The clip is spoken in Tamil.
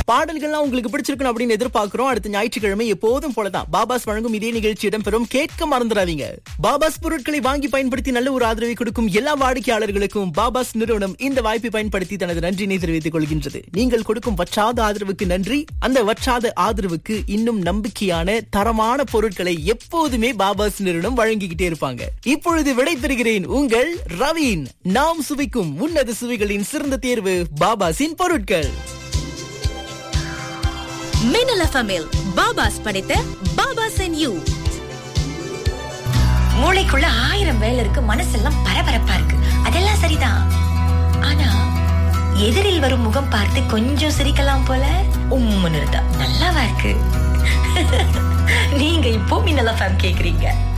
பாடல்கள்லாம் உங்களுக்கு பிடிச்சிருக்கணும் அப்படின்னு எதிர்பார்க்கிறோம் அடுத்த ஞாயிற்றுக்கிழமை எப்போதும் போலதான் பாபாஸ் வழங்கும் இதே நிகழ்ச்சி இடம்பெறும் கேட்க மறந்துடாதீங்க பாபாஸ் பொருட்களை வாங்கி பயன்படுத்தி நல்ல ஒரு ஆதரவை கொடுக்கும் எல்லா வாடிக்கையாளர்களுக்கும் பாபாஸ் நிறுவனம் இந்த வாய்ப்பை பயன்படுத்தி தனது நன்றினை தெரிவித்துக் கொள்கின்றது நீங்கள் கொடுக்கும் வற்றாத ஆதரவுக்கு நன்றி அந்த வற்றாத ஆதரவுக்கு இன்னும் நம்பிக்கையான தரமான பொருட்களை எப்போதுமே பாபாஸ் நிறுவனம் வழங்கிக்கிட்டே இருப்பாங்க இப்பொழுது விடை பெறுகிறேன் உங்கள் ரவீன் நாம் சுவைக்கும் உன்னத சுவைகளின் சிறந்த தேர்வு பாபாஸின் பொருட்கள் மின்னல் எஃப்எம்மில் பாபாஸ் படைத்த பாபாஸ் அண்ட் யூ மூளைக்குள்ள ஆயிரம் வேலை இருக்கு மனசெல்லாம் பரபரப்பா இருக்கு அதெல்லாம் சரிதான் ஆனா எதிரில் வரும் முகம் பார்த்து கொஞ்சம் சிரிக்கலாம் போல உம்முன்னு இருந்தா நல்லாவா இருக்கு நீங்க இப்போ மின்னலா ஃபேம் கேக்குறீங்க